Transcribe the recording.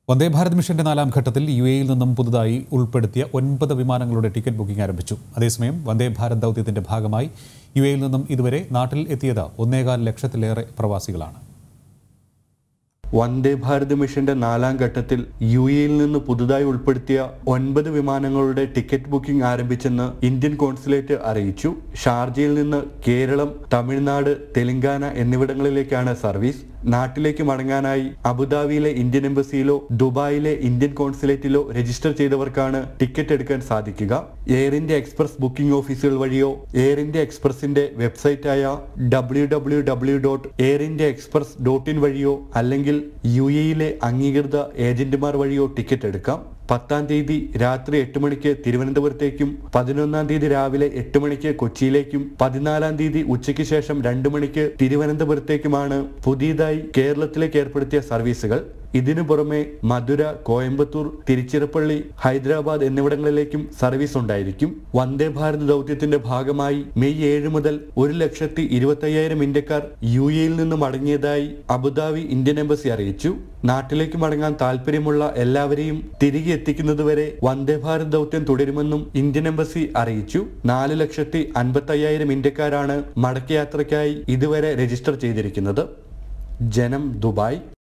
വന്ദേ ഭാരത് മിഷന്റെ നാലാം ഘട്ടത്തിൽ യു എയിൽ നിന്നും പുതുതായി ഉൾപ്പെടുത്തിയ ഒൻപത് വിമാനങ്ങളുടെ ടിക്കറ്റ് ബുക്കിംഗ് ആരംഭിച്ചു അതേസമയം വന്ദേ ഭാരത് ദൗത്യത്തിന്റെ ഭാഗമായി യു എയിൽ നിന്നും ഇതുവരെ നാട്ടിൽ എത്തിയത് ഒന്നേകാൽ ലക്ഷത്തിലേറെ പ്രവാസികളാണ് വന്ദേ ഭാരത് മിഷന്റെ നാലാം ഘട്ടത്തിൽ യു എയിൽ നിന്ന് പുതുതായി ഉൾപ്പെടുത്തിയ ഒൻപത് വിമാനങ്ങളുടെ ടിക്കറ്റ് ബുക്കിംഗ് ആരംഭിച്ചെന്ന് ഇന്ത്യൻ കോൺസുലേറ്റ് അറിയിച്ചു ഷാർജയിൽ നിന്ന് കേരളം തമിഴ്നാട് തെലങ്കാന എന്നിവിടങ്ങളിലേക്കാണ് സർവീസ് നാട്ടിലേക്ക് മടങ്ങാനായി അബുദാബിയിലെ ഇന്ത്യൻ എംബസിയിലോ ദുബായിലെ ഇന്ത്യൻ കോൺസുലേറ്റിലോ രജിസ്റ്റർ ചെയ്തവർക്കാണ് ടിക്കറ്റ് എടുക്കാൻ സാധിക്കുക എയർ ഇന്ത്യ എക്സ്പ്രസ് ബുക്കിംഗ് ഓഫീസുകൾ വഴിയോ എയർ ഇന്ത്യ എക്സ്പ്രസിന്റെ വെബ്സൈറ്റായ W W W dot Air India Express dot in വഴിയോ അല്ലെങ്കിൽ യു എയിലെ അംഗീകൃത ഏജന്റുമാർ വഴിയോ ടിക്കറ്റ് എടുക്കാം പത്താം തീയതി രാത്രി എട്ട് മണിക്ക് തിരുവനന്തപുരത്തേക്കും പതിനൊന്നാം തീയതി രാവിലെ എട്ട് മണിക്ക് കൊച്ചിയിലേക്കും പതിനാലാം തീയതി ഉച്ചയ്ക്ക് ശേഷം രണ്ട് മണിക്ക് തിരുവനന്തപുരത്തേക്കുമാണ് പുതിയതായി കേരളത്തിലേക്ക് ഏർപ്പെടുത്തിയ സർവീസുകൾ ഇതിനു പുറമെ മധുര കോയമ്പത്തൂർ തിരുച്ചിറപ്പള്ളി ഹൈദരാബാദ് എന്നിവിടങ്ങളിലേക്കും സർവീസ് ഉണ്ടായിരിക്കും വന്ദേ ഭാരത് ദൗത്യത്തിന്റെ ഭാഗമായി മെയ് ഏഴ് മുതൽ ഒരു ലക്ഷത്തി ഇരുപത്തി അയ്യായിരം ഇന്ത്യക്കാർ യു എയിൽ നിന്ന് മടങ്ങിയതായി അബുദാബി ഇന്ത്യൻ എംബസി അറിയിച്ചു നാട്ടിലേക്ക് മടങ്ങാൻ താല്പര്യമുള്ള എല്ലാവരെയും തിരികെ എത്തിക്കുന്നതുവരെ വന്ദേ ഭാരത് ദൗത്യം തുടരുമെന്നും ഇന്ത്യൻ എംബസി അറിയിച്ചു നാല് ലക്ഷത്തി അൻപത്തി അയ്യായിരം ഇന്ത്യക്കാരാണ് മടക്കയാത്രയ്ക്കായി ഇതുവരെ രജിസ്റ്റർ ചെയ്തിരിക്കുന്നത് ജനം ദുബായ്